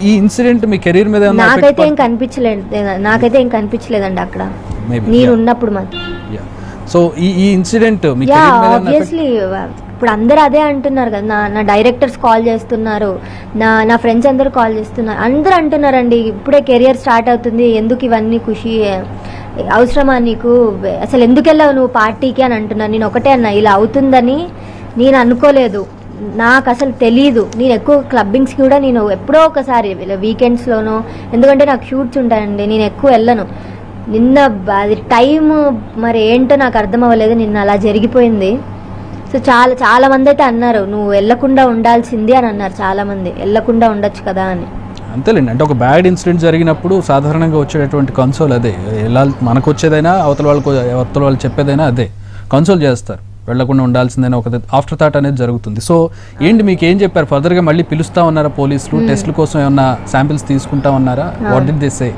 ఈ ఇన్సిడెంట్ మీ కెరీర్ మీద ఏమన్నా effect నాకైతే ఏం కనిపించలేదు నాకైతే ఏం కనిపించలేదండి అక్కడ Maybe, నేను yeah. ఉన్నప్పుడు మాత్రం Yeah. సో ఈ ఈ ఇన్సిడెంట్ మీ యా కెరీర్ మీద ఏమన్నా effect- ఆబ్వియస్లీ ఇప్పుడు అందరూ అదే అంటున్నారు కదా నా నా డైరెక్టర్స్ కాల్ చేస్తున్నారు నా నా ఫ్రెండ్స్ అందరూ కాల్ చేస్తున్నారు అందరూ అంటున్నారండి ఇప్పుడే కెరియర్ స్టార్ట్ అవుతుంది ఎందుకు ఇవన్నీ ఖుషి అవసరమా నీకు అసలు ఎందుకు వెళ్ళావు నువ్వు పార్టీకి అని అంటున్నారు నేను ఒకటే అన్నా ఇలా అవుతుందని నేను అనుకోలేదు నాకు అసలు తెలీదు నేను ఎక్కువ క్లబ్బింగ్స్కి కూడా నేను ఎప్పుడో ఒకసారి వీకెండ్స్లోనో ఎందుకంటే నాకు షూట్స్ ఉంటాయండి నేను ఎక్కువ వెళ్ళను నిన్న బ- అది టైం మరి ఏంటో నాకు అర్థం అవ్వలేదు నిన్న అలా జరిగిపోయింది సో చాలా చాలా మంది అయితే అన్నారు నువ్వు వెళ్ళకుండా ఉండాల్సింది అని అన్నారు చాలా మంది వెళ్ళకుండా ఉండొచ్చు కదా అని అంతేలేండి అంటే ఒక బ్యాడ్ ఇన్సిడెంట్ జరిగినప్పుడు సాధారణంగా వచ్చేటటువంటి కన్సోల్ అదే ఎలా మనకు వచ్చేదైనా అవతల వాళ్ళకు అవతల వాళ్ళు చెప్పేదైనా అదే కన్సోల్ చేస్తారు వెళ్లకుండా ఉండాల్సిందైనా ఒక ఆఫ్టర్ థాట్ అనేది జరుగుతుంది సో ఏంటి మీకు ఏం చెప్పారు ఫర్దర్గా మళ్ళీ పిలుస్తా ఉన్నారా పోలీసులు టెస్ట్ల కోసం ఏమన్నా శాంపిల్స్ తీసుకుంటా ఉన్నారా what did they say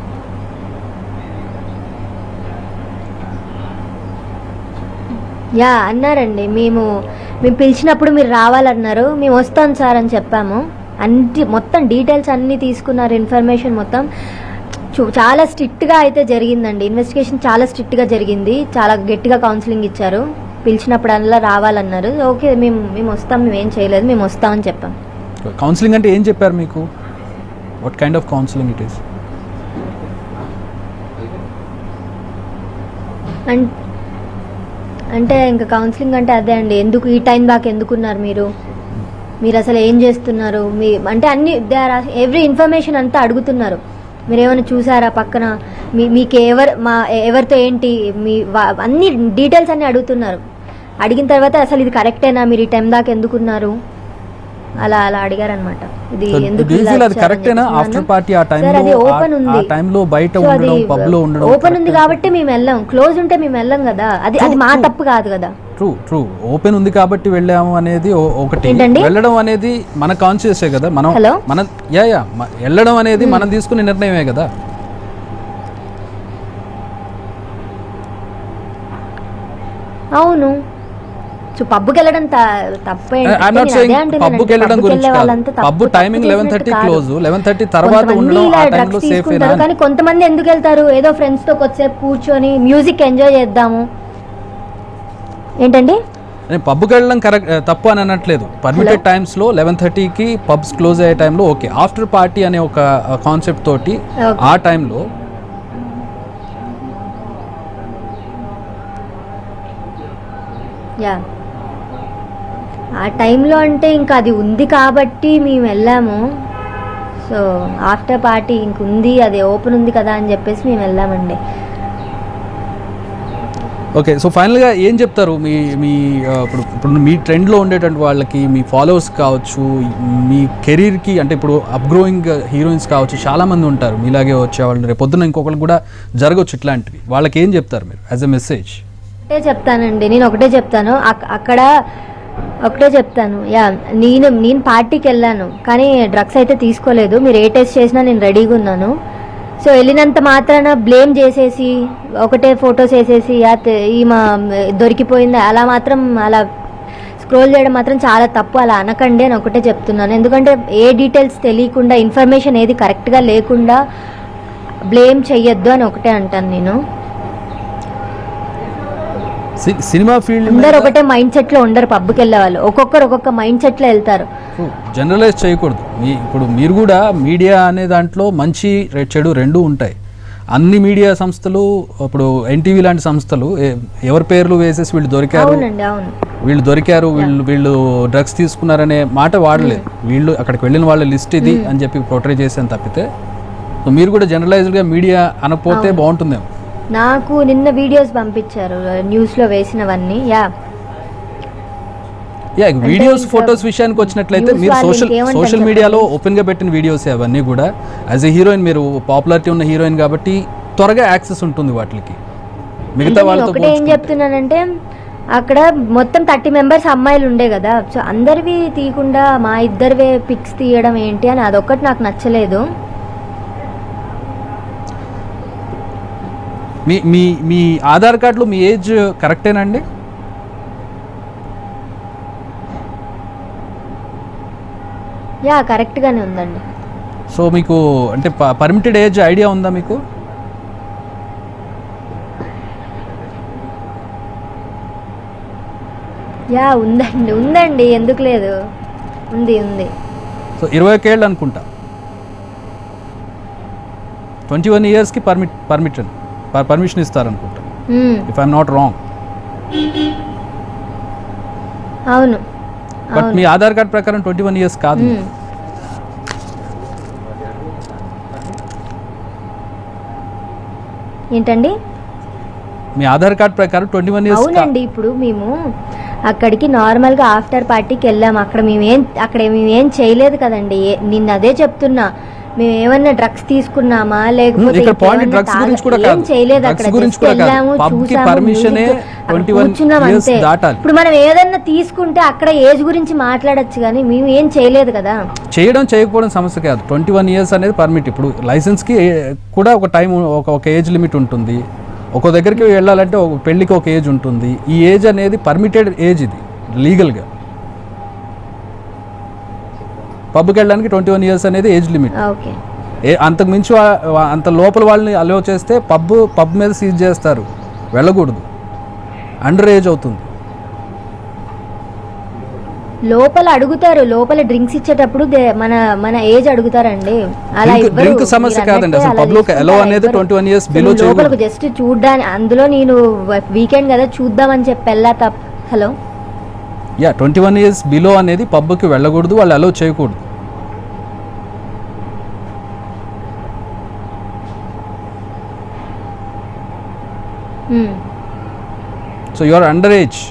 yeah అన్నారండి మేము మేము పిలిచినప్పుడు మీరు రావాలన్నారు మేము వస్తాం సార్ అని చెప్పాము అన్ని మొత్తం డీటెయిల్స్ అన్నీ తీసుకున్నారు ఇన్ఫర్మేషన్ మొత్తం చు- చాలా స్ట్రిక్ట్గా అయితే జరిగిందండి ఇన్వెస్టిగేషన్ చాలా స్ట్రిక్ట్గా జరిగింది చాలా గట్టిగా కౌన్సిలింగ్ ఇచ్చారు పిలిచినప్పుడల్లా రావాలన్నారు ఓకే మేము మేము వస్తాం మేము ఏం చేయలేదు మేము వస్తామని చెప్పాం కౌన్సిలింగ్ అంటే ఏం చెప్పారు మీకు what kind of counselling it is అన్- అంటే ఇంకా కౌన్సిలింగ్ అంటే అదే అండి ఎందుకు ఈ టైం దాకా ఎందుకున్నారు మీరు మీరు అసలు ఏం చేస్తున్నారు మీ అంటే అన్ని దే ఆర్ ఎవ్రీ ఇన్ఫర్మేషన్ అంతా అడుగుతున్నారు మీరు ఏమైనా చూసారా పక్కన మీ మీకు ఎవరు మా ఎవరితో ఏంటి మీ వా- అన్ని డీటెయిల్స్ అన్ని అడుగుతున్నారు అడిగిన తర్వాత అసలు ఇది కరెక్టేనా మీరు ఈ టైం దాకా ఎందుకున్నారు అలా అలా అడిగారనమాట ఇది ఎందుకు ఇలా అది వచ్చారని కరెక్టేనా చెప్పి ఆఫ్టర్ అన్నాను. పార్టీ ఆ సార్ అది టైంలో ఓపెన్ ఆ ఉంది టైంలో బయట సో అది ఉండడం పబ్ లో ఉండడం ఓపెన్ ఉంది కాబట్టి మేము వెళ్ళాం క్లోజ్ ఉంటే మేము వెళ్ళాం కదా అది అది మా తప్పు కాదు కదా ట్రూ ట్రూ ఓపెన్ ఉంది కాబట్టి వెళ్ళాము అనేది ఓ- ఒకటి ఏంటండి? వెళ్ళడం అనేది మన కాన్షియసే కదా మనం హలో? మన యా యా మ- వెళ్ళడం అనేది మనం తీసుకునే నిర్ణయమే కదా అవును సో పబ్కి వెళ్ళడం త- తప్పేంటి ఐఎమ్ నాట్ నేను సేయింగ్ అదే అంటున్నానండి. పబ్కి వెళ్ళడం పబ్కి గురించి వెళ్ళే కాదు వాళ్ళంతా తప్పు- పబ్బు టైమింగ్ తప్పు లెవెన్ థర్టీ చేసినట్టు క్లోజ్ కాదు. లెవెన్ థర్టీ తర్వాత కొంతమంది ఉండడం ఇలా ఆ drugs టైంలో సేఫేనా తీసుకుంటారు కానీ కొంతమంది ఎందుకు వెళ్తారు ఏదో ఫ్రెండ్స్ తో కొద్దిసేపు కూర్చొని మ్యూజిక్ ఎంజాయ్ చేద్దాము ఏంటండి నేను పబ్కి వెళ్ళడం కరెక్ట్ తప్పు అని అనట్లేదు పర్మిటెడ్ టైమ్స్ లో లెవెన్ థర్టీకి పబ్స్ క్లోజ్ అయ్యే టైంలో ఓకే ఆఫ్టర్ పార్టీ అనే ఒక కాన్సెప్ట్ తోటి Okay. ఆ టైంలో యా ఆ టైంలో అంటే ఇంకా అది ఉంది కాబట్టి మేము వెళ్ళాము సో ఆఫ్టర్ పార్టీ ఇంక ఉంది అది ఓపెన్ ఉంది కదా అని చెప్పేసి మేము వెళ్ళామండి ఓకే సో ఫైనల్గా ఏం చెప్తారు మీ మీ ఆ, ఇప్పుడు ఇప్పుడు మీ ట్రెండ్లో ఉండేటువంటి వాళ్ళకి మీ ఫాలోవర్స్ కావచ్చు మీ కెరీర్కి అంటే ఇప్పుడు అప్గ్రోయింగ్ హీరోయిన్స్ కావచ్చు చాలామంది ఉంటారు మీలాగే వచ్చేవాళ్ళు రేపు పొద్దున్న ఇంకొకరికి కూడా జరగవచ్చు ఇట్లాంటివి వాళ్ళకి ఏం చెప్తారు మీరు యాజ్ ఎ మెసేజ్ ఒకటే చెప్తానండి నేను ఒకటే చెప్తాను అక్- అక్కడ ఒకటే చెప్తాను యా నేను నేను పార్టీకి వెళ్ళాను కానీ డ్రగ్స్ అయితే తీసుకోలేదు మీరు ఏ టెస్ట్ చేసినా నేను రెడీగా ఉన్నాను సో వెళ్ళినంత మాత్రాన బ్లేమ్ చేసేసి ఒకటే ఫొటోస్ వేసేసి యా తె- ఈమె దొరికిపోయింది అలా మాత్రం అలా స్క్రోల్ చేయడం మాత్రం చాలా తప్పు అలా అనకండి అని ఒకటే చెప్తున్నాను ఎందుకంటే ఏ డీటెయిల్స్ తెలియకుండా ఇన్ఫర్మేషన్ ఏది కరెక్ట్గా లేకుండా బ్లేమ్ చెయ్యొద్దు అని ఒకటే అంటాను నేను సి- సినిమా ఫీల్డ్ అందరు ఒకటే మైండ్ సెట్ లో ఉండరు పబ్కి వెళ్ళే వాళ్ళు ఒక్కొక్కరు ఒక్కొక్క మైండ్ సెట్ లో వెళ్తారు జనరలైజ్ చేయకూడదు మీ ఇప్పుడు మీరు కూడా మీడియా అనే దాంట్లో మంచి రె- చెడు రెండూ ఉంటాయి అన్ని మీడియా సంస్థలు ఇప్పుడు ఎన్టీవీ లాంటి సంస్థలు ఎ- ఎవరి పేర్లు వేసేసి వీళ్ళు దొరికారు అవునండి అవును వీళ్ళు దొరికారు వీళ్ళు వీళ్ళు డ్రగ్స్ తీసుకున్నారనే మాట వాడలేదు వీళ్ళు అక్కడికి వెళ్ళిన వాళ్ళ లిస్ట్ ఇది అని చెప్పి ప్రొట్రే చేసాను తప్పితే సో మీరు కూడా జనరలైజ్డ్గా మీడియా అనకపోతే బాగుంటుందేమో నాకు నిన్న వీడియోస్ పంపించారు న్యూస్ లో వేసినవన్నీ యా యా వీడియోస్ ఇంకా ఫొటోస్ విషయానికి వచ్చినట్లయితే news మీరు వాళ్ళు సోషల్ ఇంకేమంటారు సోషల్ చెప్పండి? మీడియాలో ఓపెన్ గా పెట్టిన వీడియోస్ అవన్నీ కూడా యాజ్ ఎ హీరోయిన్ మీరు పాపులారిటీ ఉన్న హీరోయిన్ కాబట్టి త్వరగా యాక్సెస్ ఉంటుంది వాటికి మిగతా అంటే నేను వాళ్ళతో ఒకటే ఏం పోల్చుకుంటే. చెప్తున్నానంటే అక్కడ మొత్తం థర్టీ మెంబర్స్ అమ్మాయిలు ఉండే కదా సో అందరివి తీయకుండా మా ఇద్దరివే పిక్స్ తీయడం ఏంటి అని అదొక్కటి నాకు నచ్చలేదు మీ మీ మీ ఆధార్ కార్డులో మీ ఏజ్ కరెక్టేనండి యా కరెక్ట్ గానే ఉందండి సో మీకు అంటే పర్మిటెడ్ ఏజ్ ఐడియా ఉందా మీకు యా ఉందండి ఉందండి ఎందుకు లేదు ఉంది ఉంది సో ఇరవై ఒక ఏళ్ళు అనుకుంటా ట్వంటీ వన్ ఇయర్స్కి పర్మిట్ పర్మిషన్ పర్మిషన్ ఇస్తారనుకుంటా hmm. If I'm not wrong అవును బట్ అవును మీ ఆధార్ కార్డ్ ప్రకారం ట్వంటీ వన్ ఇయర్స్ కాదు మ్మ్. ఏంటండి మీ ఆధార్ కార్డ్ ప్రకారం ట్వంటీ వన్ ఇయర్స్ అవునండి ఇప్పుడు మేము అక్కడికి నార్మల్గా ఆఫ్టర్ పార్టీకి వెళ్ళాం అక్కడ మేమేం అక్కడ మేమేం చేయలేదు కదండి ఏ- నిన్న అదే చెప్తున్నా మేము ఏమన్నా డ్రగ్స్ తీసుకున్నామా లేకపోతే ఇక్కడ point ఇంకేమన్నా drugs తాగా- గురించి కూడా ఏం కాదు. చేయలేదు Drugs అక్కడ గురించి just కూడా కాదు. వెళ్ళాము, Pub కి చూసాము, permission ఏ music, అక్కడ 21 కూర్చున్నాం years అంతే దాటాలి. ఇప్పుడు మనం ఏదన్నా తీసుకుంటే అక్కడ ఏజ్ గురించి మాట్లాడొచ్చు కానీ మేము ఏం చేయలేదు కదా చేయడం చేయకపోవడం సమస్య కాదు ట్వంటీ వన్ ఇయర్స్ అనేది పర్మిట్ ఇప్పుడు లైసెన్స్కి కూడా ఒక టైం ఒక ఒక ఏజ్ లిమిట్ ఉంటుంది ఒక దగ్గరికి వెళ్ళాలంటే ఒక పెళ్ళికి ఒక ఏజ్ ఉంటుంది ఈ ఏజ్ అనేది పర్మిటెడ్ ఏజ్ ఇది లీగల్గా పబ్కి వెళ్ళడానికి ట్వంటీ వన్ ఇయర్స్ అనేది ఏజ్ లిమిట్ ఓకే ఏ అంతకు మించి వా- వా- అంత లోపల వాళ్ళని అలో చేస్తే పబ్ పబ్ మీద సీజ్ చేస్తారు వెళ్ళకూడదు అండర్ ఏజ్ అవుతుంది లోపల అడుగుతారు లోపల డ్రింక్స్ ఇచ్చేటప్పుడు దే- మన మన ఏజ్ అడుగుతారండి అలా Drink- ఇవ్వరు. drink సమస్య మీరు కాదండి. అన్నట్టే అసలు అలా pub లో తీసుకుంటారు, allow అనేది ఇవ్వరు. 21 years సో below నేను లోపలకు చేయకూడదు. జస్ట్ చూడ్డానికి అందులో నేను వీకెండ్ కదా చూద్దామని చెప్పి వెళ్ళా తప్ప hello yeah twenty one years below అనేది పబ్కి వెళ్ళకూడదు వాళ్ళు అలో చేయకూడదు hmm. So you are under age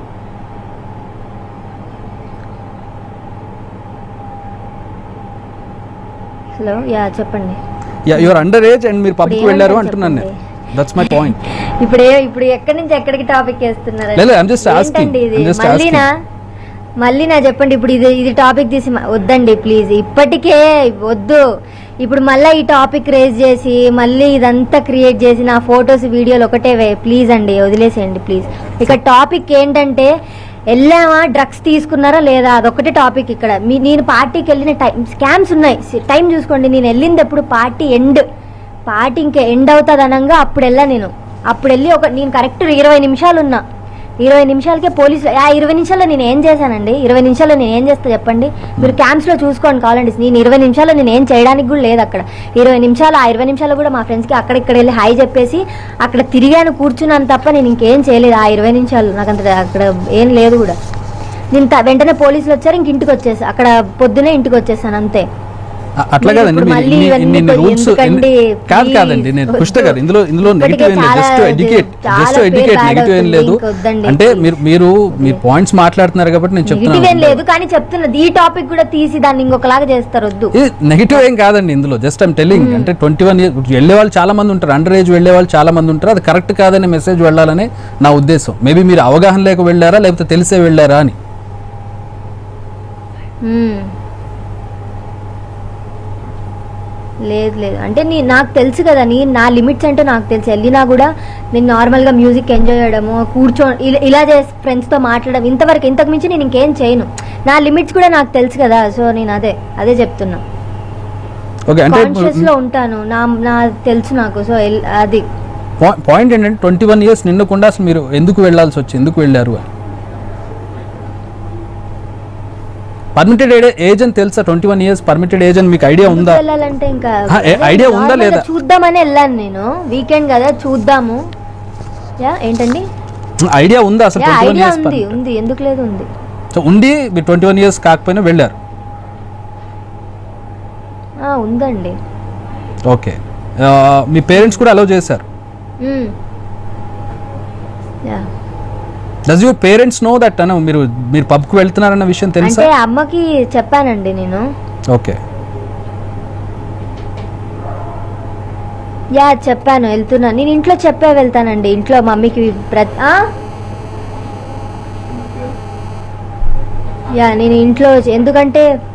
hello yeah చెప్పండి yeah you are under age and మీరు పబ్కి ఇప్పుడు వెళ్ళారు ఏమంటారు అంటున్నాను నేను చెప్పండి. దట్స్ మై పాయింట్ ఇప్పుడు ఏ- ఇప్పుడు ఎక్కడి నుంచి ఎక్కడికి టాపిక్ వేస్తున్నారు లేదు, I'm just asking. ఏంటండి ఇది I'm just మళ్ళీనా మళ్ళీ నా చెప్పండి ఇప్పుడు ఇది ఇది టాపిక్ తీసి మ- వద్దండి ప్లీజ్ ఇప్పటికే వద్దు ఇప్పుడు మళ్ళీ ఈ టాపిక్ రేజ్ చేసి మళ్ళీ ఇదంతా క్రియేట్ చేసి నా ఫొటోస్ వీడియోలు ఒకటే వే ప్లీజ్ అండి వదిలేసేయండి ప్లీజ్ ఇక టాపిక్ ఏంటంటే వెళ్ళామా డ్రగ్స్ తీసుకున్నారా లేదా అదొకటే టాపిక్ ఇక్కడ మీ నేను పార్టీకి వెళ్ళిన టైం స్కామ్స్ ఉన్నాయి టైం చూసుకోండి నేను వెళ్ళింది ఎప్పుడు పార్టీ ఎండ్ పార్టీ ఇంకా ఎండ్ అవుతుంది అనగా అప్పుడు వెళ్ళా నేను అప్పుడు వెళ్ళి ఒక నేను కరెక్ట్ ఇరవై నిమిషాలు ఉన్నా ఇరవై నిమిషాలకే పోలీసులు ఆ ఇరవై నిమిషాల్లో నేను ఏం చేశానండి ఇరవై నిమిషాల్లో నేను ఏం చేస్తా చెప్పండి మీరు క్యాంప్స్లో చూసుకోండి కావాలండి నేను ఇరవై నిమిషాల్లో నేను ఏం చేయడానికి కూడా లేదు అక్కడ ఇరవై నిమిషాలు ఆ ఇరవై నిమిషాలు కూడా మా ఫ్రెండ్స్కి అక్కడ ఇక్కడ వెళ్ళి హాయ్ చెప్పేసి అక్కడ తిరిగాను కూర్చున్నాను తప్ప నేను ఇంకేం చేయలేదు ఆ ఇరవై నిమిషాలు నాకు అంత అక్కడ ఏం లేదు కూడా నేను త- వెంటనే పోలీసులు వచ్చారు ఇంక ఇంటికి వచ్చేసి అక్కడ పొద్దునే ఇంటికి వచ్చేసాను అంతే అ- అట్లా మీరు కాదండి ఇప్పుడు మీ- మళ్ళీ ఇన్ని- ఇవన్నీ ఇన్ని పోయి రూల్స్ ఎందుకండి? కాదు Please, కాదండి నేను వద్దు. పుష్ట గారు ఇందులో ఇందులో ఇప్పటికే నెగిటివ్ ఏం లేదు చాలా జస్ట్ అది- ఎడ్యుకేట్ చాలా జస్ట్ పేరు ఎడ్యుకేట్ bad నెగిటివ్ ఏం అవుతుంది, లేదు ఇంకొద్దండి, అంటే please. మీరు మీరు మీ పాయింట్స్ మాట్లాడుతున్నారు కాబట్టి నేను నెగిటివ్ ఏం చెప్తున్నాను లేదు కానీ చెప్తున్నది ఈ టాపిక్ కూడా తీసి దాన్ని ఇంకొకలాగా చేస్తారు వద్దు ఇది నెగిటివ్ ఏం కాదండి ఇందులో జస్ట్ ఐమ్ టెల్లింగ్ అంటే ట్వంటీ వన్ ఇయర్ వెళ్ళే వాళ్ళు చాలా మంది ఉంటారు అండర్ ఏజ్ వెళ్ళే వాళ్ళు చాలా మంది ఉంటారు అది కరెక్ట్ కాదనే మెసేజ్ వెళ్ళాలని నా ఉద్దేశం మేబీ మీరు అవగాహన లేక వెళ్ళారా లేకపోతే తెలిసే వెళ్ళారా అని మ్మ్. లేదు లేదు అంటే నీ నాకు తెలుసు కదా నీ నా లిమిట్స్ అంటే నాకు తెలుసు వెళ్ళినా కూడా నేను నార్మల్గా మ్యూజిక్ ఎంజాయ్ చేయడము కూర్చో ఇలా ఇలా చేసి ఫ్రెండ్స్తో మాట్లాడడం ఇంతవరకు ఇంతకు మించి నేను ఇంకేం చేయను నా లిమిట్స్ కూడా నాకు తెలుసు కదా సో నేను అదే అదే చెప్తున్నా ఓకే అంటే కాన్షియస్ లో ఉంటాను నా నా తెలుసు నాకు సో ఎల్- అది పాయింట్ ఏంటంటే ట్వంటీ వన్ ఇయర్స్ నిండకుండా అసలు మీరు ఎందుకు వెళ్ళాల్సి వచ్చి ఎందుకు వెళ్ళారు అని పర్మిటెడ్ ఏజ్ అని తెలుసా twenty one years permitted age అని మీకు ఐడియా ఎందుకు ఉందా వెళ్ళాలంటే ఇంకా ఆ, ఏ- అదే idea ఉందా normal గా లేదా? చూద్దామని వెళ్ళాను నేను వీకెండ్ కదా చూద్దాము యా ఏంటండి ఐడియా ఉందా అసలు yeah twenty one idea years ఉంది ఉంది ఎందుకు లేదు ఉంది సో ఉండి మీరు ట్వంటీ వన్ ఇయర్స్ కాకపోయినా వెళ్ళారు ఆ, ఉందండి ఓకే ఆ, మీ పేరెంట్స్ కూడా అలౌ చేశారు hmm. Yeah does your parents know that అన్న మీరు మీరు పబ్కి వెళ్తున్నారన్న విషయం తెలుసా అంటే అమ్మకి చెప్పానండి నేను ఓకే యా చెప్పాను వెళ్తున్నా నేను ఇంట్లో చెప్పే వెళ్తానండి ఇంట్లో మమ్మీకి ప్రతి ఆ? యా నేను ఇంట్లో ఎందుకంటే